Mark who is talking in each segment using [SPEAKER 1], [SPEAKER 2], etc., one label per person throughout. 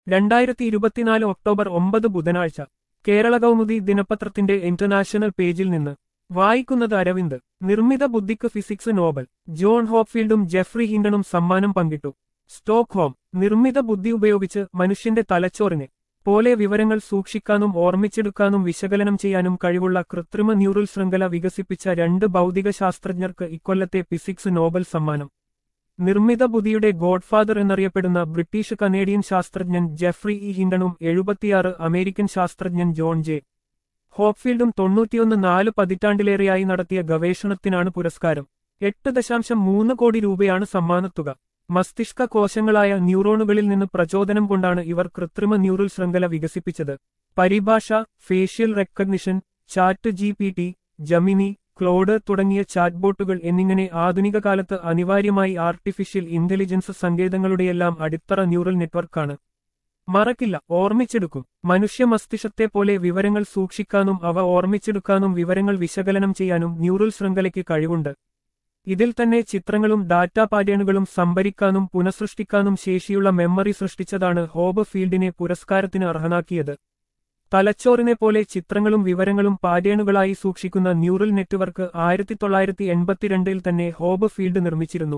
[SPEAKER 1] രണ്ടായിരത്തി ഇരുപത്തിനാല് ഒക്ടോബർ ഒമ്പത് ബുധനാഴ്ച കേരള കൗമുദി ദിനപത്രത്തിന്റെ ഇന്റർനാഷണൽ പേജിൽ നിന്ന് വായിക്കുന്നത് അരവിന്ദ് നിർമ്മിത ബുദ്ധിക്ക് ഫിസിക്സ് നോബൽ ജോൺ ഹോപ്ഫീൽഡും ജെഫ്രി ഹിൻഡണും സമ്മാനം പങ്കിട്ടു സ്റ്റോക്ക്ഹോം നിർമ്മിത ബുദ്ധി ഉപയോഗിച്ച് മനുഷ്യന്റെ തലച്ചോറിനെ പോലെ വിവരങ്ങൾ സൂക്ഷിക്കാനും ഓർമ്മിച്ചെടുക്കാനും വിശകലനം ചെയ്യാനും കഴിവുള്ള കൃത്രിമ ന്യൂറൽ ശൃംഖല വികസിപ്പിച്ച രണ്ട് ഭൗതിക ശാസ്ത്രജ്ഞർക്ക് ഇക്കൊല്ലത്തെ ഫിസിക്സ് നോബൽ സമ്മാനം നിർമ്മിത ബുദ്ധിയുടെ ഗോഡ്ഫാദർ എന്നറിയപ്പെടുന്ന ബ്രിട്ടീഷ് കനേഡിയൻ ശാസ്ത്രജ്ഞൻ ജെഫ്രി ഇ ഹിൻഡണും എഴുപത്തിയാറ് അമേരിക്കൻ ശാസ്ത്രജ്ഞൻ ജോൺ ജെ ഹോപ്ഫീൽഡും തൊണ്ണൂറ്റിയൊന്ന് നാല് പതിറ്റാണ്ടിലേറെയായി നടത്തിയ ഗവേഷണത്തിനാണ് പുരസ്കാരം എട്ട് ദശാംശം മൂന്ന് കോടി രൂപയാണ് സമ്മാനത്തുക മസ്തിഷ്ക കോശങ്ങളായ ന്യൂറോണുകളിൽ നിന്ന് പ്രചോദനം കൊണ്ടാണ് ഇവർ കൃത്രിമ ന്യൂറൽ ശൃംഖല വികസിപ്പിച്ചത് പരിഭാഷ facial recognition chat G P T Gemini Claude തുടങ്ങിയ ചാറ്റ്ബോട്ടുകൾ എന്നിങ്ങനെ ആധുനിക കാലത്ത് അനിവാര്യമായി ആർട്ടിഫിഷ്യൽ ഇന്റലിജൻസ് സങ്കേതങ്ങളുടെയെല്ലാം അടിത്തറ ന്യൂറൽ നെറ്റ്വർക്കാണ് മറക്കില്ല ഓർമ്മിച്ചെടുക്കും മനുഷ്യ മസ്തിഷ്കത്തെ പോലെ വിവരങ്ങൾ സൂക്ഷിക്കാനും അവ ഓർമ്മിച്ചെടുക്കാനും വിവരങ്ങൾ വിശകലനം ചെയ്യാനും ന്യൂറൽ ശൃംഖലയ്ക്ക് കഴിവുണ്ട് ഇതിൽ തന്നെ ചിത്രങ്ങളും ഡാറ്റാ പാറ്റേണുകളും സംഭരിക്കാനും പുനഃസൃഷ്ടിക്കാനും ശേഷിയുള്ള മെമ്മറി സൃഷ്ടിച്ചതാണ് ഹോബ് ഫീൽഡിനെ പുരസ്കാരത്തിന് അർഹനാക്കിയത് തലച്ചോറിനെ പോലെ ചിത്രങ്ങളും വിവരങ്ങളും പാറ്റേണുകളായി സൂക്ഷിക്കുന്ന ന്യൂറൽ നെറ്റ്വർക്ക് ആയിരത്തി തൊള്ളായിരത്തി എൺപത്തിരണ്ടിൽ തന്നെ ഹോബ് ഫീൽഡ് നിർമ്മിച്ചിരുന്നു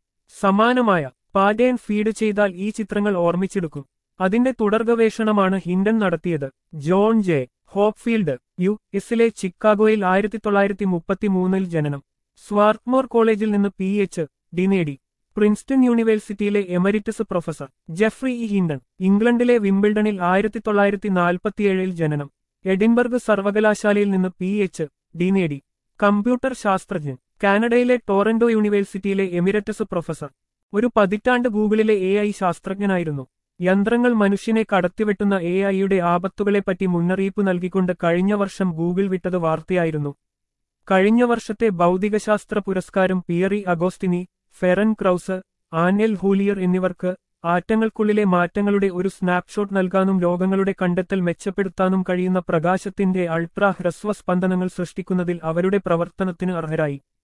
[SPEAKER 1] സമാനമായ പാറ്റേൺ ഫീഡ് ചെയ്താൽ ഈ ചിത്രങ്ങൾ ഓർമ്മിച്ചെടുക്കും അതിന്റെ തുടർഗവേഷണമാണ് ഹിൻഡൻ നടത്തിയത് ജോൺ ജെ ഹോപ്ഫീൽഡ് യു എസിലെ ചിക്കാഗോയിൽ ആയിരത്തി തൊള്ളായിരത്തി മുപ്പത്തിമൂന്നിൽ ജനനം സ്വാർട്ട്മോർ കോളേജിൽ നിന്ന് പി എച്ച് ഡി നേടി പ്രിൻസ്റ്റൺ യൂണിവേഴ്സിറ്റിയിലെ emeritus professor Geoffrey E Hinton ഇംഗ്ലണ്ടിലെ വിംബിൾഡണിൽ ആയിരത്തി തൊള്ളായിരത്തി നാൽപ്പത്തിയേഴിൽ ജനനം എഡിൻബർഗ് സർവകലാശാലയിൽ നിന്ന് പി എച്ച് ഡി നേടി കമ്പ്യൂട്ടർ ശാസ്ത്രജ്ഞൻ കാനഡയിലെ ടോറന്റോ യൂണിവേഴ്സിറ്റിയിലെ എമിരറ്റസ് പ്രൊഫസർ ഒരു പതിറ്റാണ്ട് ഗൂഗിളിലെ എ ഐ ശാസ്ത്രജ്ഞനായിരുന്നു യന്ത്രങ്ങൾ മനുഷ്യനെ കടത്തിവെട്ടുന്ന എ ഐയുടെ ആപത്തുകളെപ്പറ്റി മുന്നറിയിപ്പ് നൽകിക്കൊണ്ട് കഴിഞ്ഞ വർഷം ഗൂഗിൾ വിട്ടത് വാർത്തയായിരുന്നു കഴിഞ്ഞ വർഷത്തെ ഭൗതികശാസ്ത്ര പുരസ്കാരം Pierre Agostini Ferenc Krausz Anne L'Huillier എന്നിവർക്ക് ആറ്റങ്ങൾക്കുള്ളിലെ മാറ്റങ്ങളുടെ ഒരു സ്നാപ്ഷോട്ട് നൽകാനും രോഗങ്ങളുടെ കണ്ടെത്തൽ മെച്ചപ്പെടുത്താനും കഴിയുന്ന പ്രകാശത്തിന്റെ അൾട്രാ ഹ്രസ്വ സ്പന്ദനങ്ങൾ സൃഷ്ടിക്കുന്നതിൽ അവരുടെ പ്രവർത്തനത്തിന് അർഹരായി